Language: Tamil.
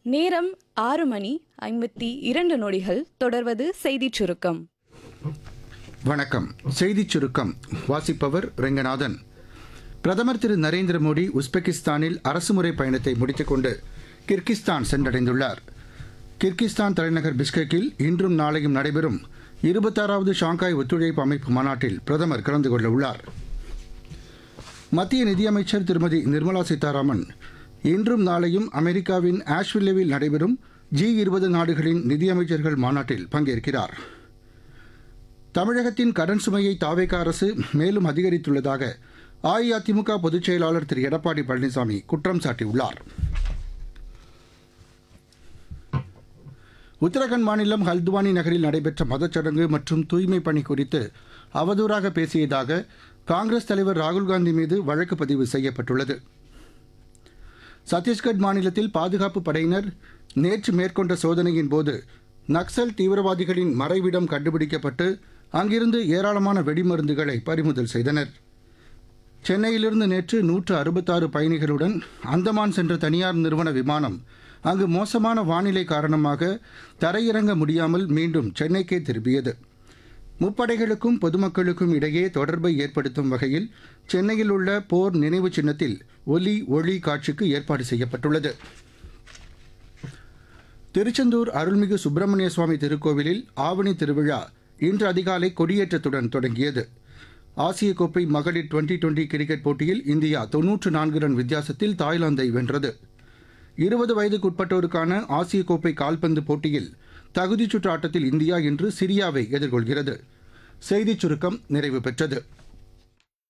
நேரம் ஆறு மணி ஐம்பத்தி இரண்டு நொடிகள் தொடர்வது செய்திச் சுருக்கம் வணக்கம் செய்திச் சுருக்கம் வாசிப்பவர் ரெங்கநாதன் பிரதமர் திரு நரேந்திர மோடி உஸ்பெகிஸ்தானில் அரசுமுறை பயணத்தை முடித்துக்கொண்டு கிர்கிஸ்தான் சென்றடைந்துள்ளார் கிர்கிஸ்தான் தலைநகர் பிஸ்கெக்கில் இன்றும் நாளையும் நடைபெறும் இருபத்தாறாவது ஷாங்காய் ஒத்துழைப்பு அமைப்பு மாநாட்டில் பிரதமர் கலந்து கொள்ள உள்ளார் மத்திய நிதியமைச்சர் திருமதி நிர்மலா சீதாராமன் இன்றும் நாளையும் அமெரிக்காவின் ஆஷ்வில்லேவில் நடைபெறும் ஜி இருபது நாடுகளின் நிதியமைச்சர்கள் மாநாட்டில் பங்கேற்கிறார் தமிழகத்தின் கடன் சுமையை தாவேக அரசு மேலும் அதிகரித்துள்ளதாக அஇஅதிமுக பொதுச் செயலாளர் திரு எடப்பாடி பழனிசாமி குற்றம் சாட்டியுள்ளார் உத்தரகண்ட் மாநிலம் ஹல்துவானி நகரில் நடைபெற்ற மதச்சடங்கு மற்றும் தூய்மை பணி குறித்து அவதூறாக பேசியதாக காங்கிரஸ் தலைவர் ராகுல்காந்தி மீது வழக்கு பதிவு செய்யப்பட்டுள்ளது சத்தீஸ்கட் மாநிலத்தில் பாதுகாப்பு படையினர் நேற்று மேற்கொண்ட சோதனையின் போது நக்சல் தீவிரவாதிகளின் மறைவிடம் கண்டுபிடிக்கப்பட்டு அங்கிருந்து ஏராளமான வெடிமருந்துகளை பறிமுதல் செய்தனர் சென்னையிலிருந்து நேற்று நூற்று அறுபத்தாறு பயணிகளுடன் அந்தமான் சென்ற தனியார் நிறுவன விமானம் அங்கு மோசமான வானிலை காரணமாக தரையிறங்க முடியாமல் மீண்டும் சென்னைக்கே திரும்பியது முப்படைகளுக்கும் பொதுமக்களுக்கும் இடையே தொடர்பை ஏற்படுத்தும் வகையில் சென்னையில் உள்ள போர் நினைவு சின்னத்தில் ஒலி ஒளி காட்சிக்கு ஏற்பாடு செய்யப்பட்டுள்ளது திருச்செந்தூர் அருள்மிகு சுப்பிரமணிய சுவாமி திருக்கோவிலில் ஆவணி திருவிழா இன்று அதிகாலை கொடியேற்றத்துடன் தொடங்கியது ஆசிய கோப்பை மகளிர் டுவெண்டி டுவெண்டி கிரிக்கெட் போட்டியில் இந்தியா தொன்னூற்று நான்கு ரன் வித்தியாசத்தில் தாய்லாந்தை வென்றது இருபது வயதுக்குட்பட்டோருக்கான ஆசிய கோப்பை கால்பந்து போட்டியில் தகுதிச் சுற்று ஆட்டத்தில் இந்தியா இன்று சிரியாவை எதிர்கொள்கிறது செய்திச் சுருக்கம் நிறைவு பெற்றது